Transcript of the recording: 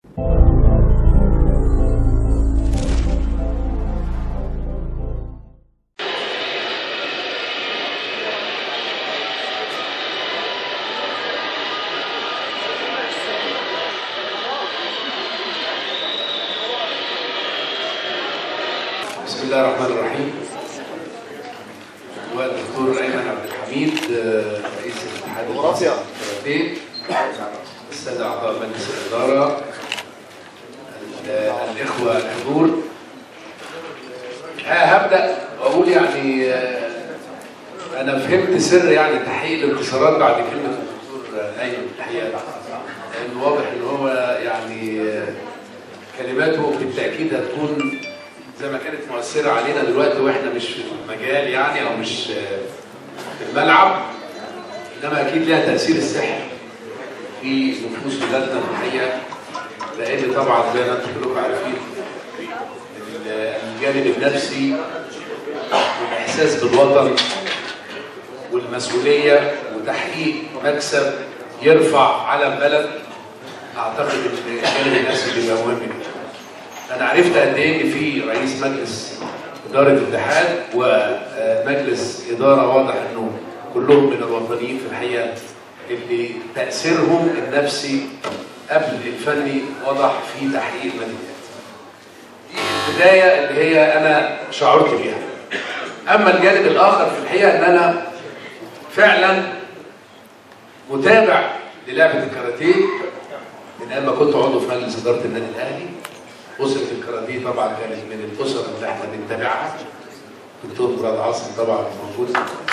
بسم الله الرحمن الرحيم والدكتور ايمن عبد الحميد آه، رئيس الاتحاد المصري للكاراتيه الساده اعضاء مجلس الاداره ال- الاخوه الحضور آه، هبدا واقول يعني آه، انا فهمت سر يعني تحقيق الانتصارات بعد كلمه الدكتور آه، ايمن الحقيقه لانه واضح ان هو يعني آه، كلماته بالتاكيد هتكون زي ما كانت مؤثرة علينا دلوقتي واحنا مش في المجال يعني او مش في الملعب انما اكيد لها تأثير السحر في نفوس بلادنا في الحقيقة لان طبعا زي ما انتم كلكم عارفين ال- الجانب النفسي والاحساس بالوطن والمسؤولية وتحقيق مكسب يرفع علم بلد اعتقد ان الجانب النفسي بيبقى مهم جدا انا عرفت قد ايه ان في رئيس مجلس اداره اتحاد ومجلس اداره واضح انه كلهم من الوطنيين في الحقيقه اللي تاثيرهم النفسي قبل الفني واضح في تحقيق الميداليات. دي البدايه اللي هي انا شعرت بيها. اما الجانب الاخر في الحقيقه ان انا فعلا متابع للعبه الكاراتيه من ايام ما كنت عضو في مجلس اداره النادي الاهلي أسرة الكاراتيه طبعا كانت من الأسر اللي احنا بنتابعها دكتور مراد عاصم طبعا موجود